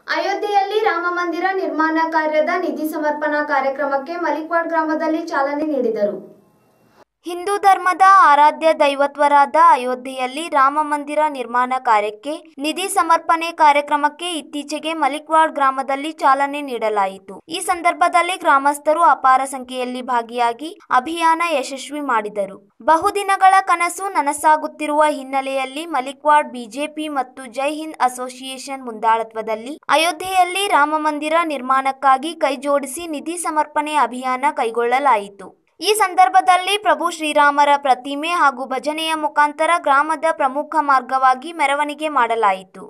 ಅಯೋಧ್ಯೆಯಲ್ಲಿ ರಾಮ ಮಂದಿರ ನಿರ್ಮಾಣ ಕಾರ್ಯದ ನಿಧಿ ಸಮರ್ಪಣಾ ಕಾರ್ಯಕ್ರಮಕ್ಕೆ ಮಲಿಕ್ವಾಡ್ ಗ್ರಾಮದಲ್ಲಿ ಚಾಲನೆ ನೀಡಿದರು ಹಿಂದೂ ಧರ್ಮದ ಆರಾಧ್ಯ ದೈವತ್ವರಾದ ಅಯೋಧ್ಯೆಯಲ್ಲಿ ರಾಮ ಮಂದಿರ ನಿರ್ಮಾಣ ಕಾರ್ಯಕ್ಕೆ ನಿಧಿ ಸಮರ್ಪಣೆ ಕಾರ್ಯಕ್ರಮಕ್ಕೆ ಇತ್ತೀಚೆಗೆ ಮಲಿಕ್ವಾಡ್ ಗ್ರಾಮದಲ್ಲಿ ಚಾಲನೆ ನೀಡಲಾಯಿತು ಈ ಸಂದರ್ಭದಲ್ಲಿ ಗ್ರಾಮಸ್ಥರು ಅಪಾರ ಸಂಖ್ಯೆಯಲ್ಲಿ ಭಾಗಿಯಾಗಿ ಅಭಿಯಾನ ಯಶಸ್ವಿ ಮಾಡಿದರು ಬಹುದಿನಗಳ ಕನಸು ನನಸಾಗುತ್ತಿರುವ ಹಿನ್ನೆಲೆಯಲ್ಲಿ ಮಲಿಕ್ವಾಡ್ ಬಿಜೆಪಿ ಮತ್ತು ಜೈ ಹಿಂದ್ ಅಸೋಸಿಯೇಷನ್ ಮುಂದಾಳತ್ವದಲ್ಲಿ ಅಯೋಧ್ಯೆಯಲ್ಲಿ ರಾಮ ಮಂದಿರ ನಿರ್ಮಾಣಕ್ಕಾಗಿ ಕೈಜೋಡಿಸಿ ನಿಧಿ ಸಮರ್ಪಣೆ ಅಭಿಯಾನ ಕೈಗೊಳ್ಳಲಾಯಿತು ಈ ಸಂದರ್ಭದಲ್ಲಿ ಪ್ರಭು ಶ್ರೀರಾಮರ ಪ್ರತಿಮೆ ಹಾಗೂ ಭಜನೆಯ ಮುಖಾಂತರ ಗ್ರಾಮದ ಪ್ರಮುಖ ಮಾರ್ಗವಾಗಿ ಮೆರವಣಿಗೆ ಮಾಡಲಾಯಿತು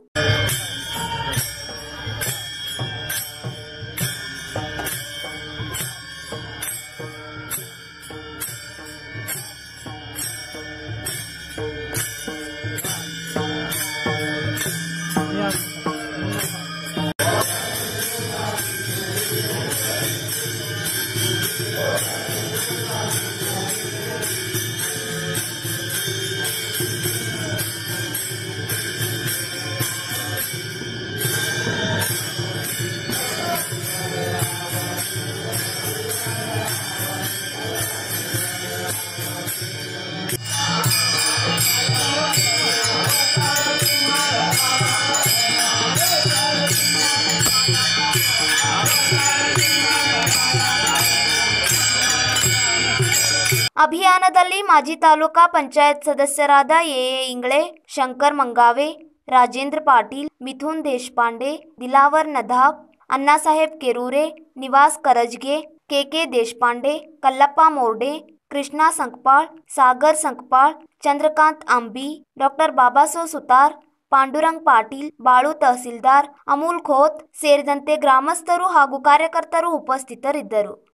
ಅಭಿಯಾನದಲ್ಲಿ ಮಾಜಿ ತಾಲೂಕಾ ಪಂಚಾಯತ್ ಸದಸ್ಯರಾದ A A Ingle Shankar Mangave Rajendra Patil Mithun Deshpande Dilawar Nadab Annasaheb Kerure Nivas Karajge K K Deshpande Kallappa Morde Krishna Sankapal Sagar Sankapal Chandrakant Ambi doctor Babaso Sutar Pandurang Patil Balu Tahsildar Amul Khot ಸೇರಿದಂತೆ ಗ್ರಾಮಸ್ಥರು ಹಾಗೂ ಕಾರ್ಯಕರ್ತರು ಉಪಸ್ಥಿತರಿದ್ದರು